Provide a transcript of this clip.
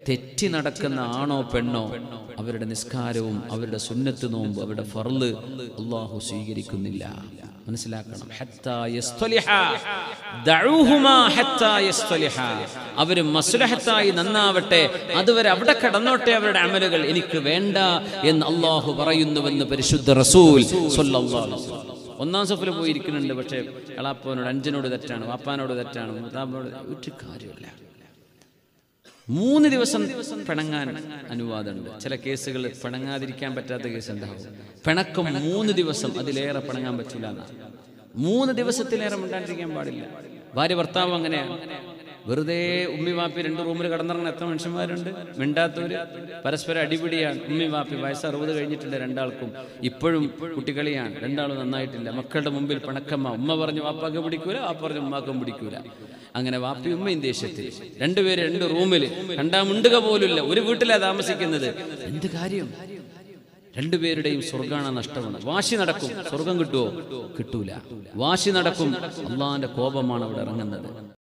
തെറ്റി നടക്കുന്ന ആണോ പെണ്ണോ അവരുടെ നിസ്കാരവും അവരുടെ സുന്നത്ത് നോമ്പ് അവരുടെ ഫർള് അള്ളാഹു സ്വീകരിക്കുന്നില്ല മനസ്സിലാക്കണം ഹത്താ യസ്തലിഹ. ദഉഹുമാ ഹത്താ യസ്തലിഹ. അവര് മസ്ലഹത്തായി നന്നാവട്ടെ അതുവരെ അവിടെ കടന്നോട്ടെ അവരുടെ അമലുകൾ എനിക്ക് വേണ്ട എന്ന് അള്ളാഹു പറയുന്നുവെന്ന് പരിശുദ്ധ റസൂൽ സ്വല്ലല്ലാഹു അലൈഹി വസല്ലം. ഒന്നാം സഫിൽ പോയിരിക്കുന്നുണ്ട് പക്ഷേ എളാപ്പനോട് അഞ്ചനോട് തെറ്റാണ് വാപ്പാനോട് തെറ്റാണ് മൂത്താപ്പനോട് ഒരു കാര്യമില്ല മൂന്ന് ദിവസം പിണങ്ങാൻ അനുവാദമുണ്ട് ചില കേസുകൾ പിണങ്ങാതിരിക്കാൻ പറ്റാത്ത കേസ് ഉണ്ടാവും പിണക്കം മൂന്ന് ദിവസം അതിലേറെ പിണങ്ങാൻ പറ്റില്ല എന്നാ മൂന്ന് ദിവസത്തിലേറെ മിണ്ടാണ്ടിരിക്കാൻ പാടില്ല ഭാര്യ ഭർത്താവ് അങ്ങനെയാണ് വെറുതെ ഉമ്മി വാപ്പി രണ്ട് റൂമിൽ കിടന്നിറങ്ങുന്ന എത്ര മനുഷ്യന്മാരുണ്ട് മിണ്ടാത്തവര് പരസ്പരം അടിപിടിയാണ് ഉമ്മി വാപ്പി വയസ്സ് അറുപത് കഴിഞ്ഞിട്ടില്ല രണ്ടാൾക്കും ഇപ്പോഴും കുട്ടികളിയാണ് രണ്ടാളും നന്നായിട്ടില്ല മക്കളുടെ മുമ്പിൽ പിണക്കമ്മ ഉമ്മ പറഞ്ഞു വാപ്പാക്ക് പിടിക്കൂല വാപ്പ പറഞ്ഞു ഉമ്മാക്കും പിടിക്കൂല അങ്ങനെ വാപ്പി ഉമ്മയും ദേഷ്യത്തിൽ രണ്ടുപേര് രണ്ട് റൂമിൽ കണ്ടാ മുണ്ടുക പോലുമില്ല ഒരു വീട്ടിലാ താമസിക്കുന്നത് എന്ത് കാര്യം രണ്ടുപേരുടെയും സ്വർഗാണ നഷ്ടമാണ് വാശി നടക്കും സ്വർഗം കിട്ടുമോ കിട്ടൂല വാശി നടക്കും അള്ളാന്റെ കോപമാണ് അവിടെ ഇറങ്ങുന്നത്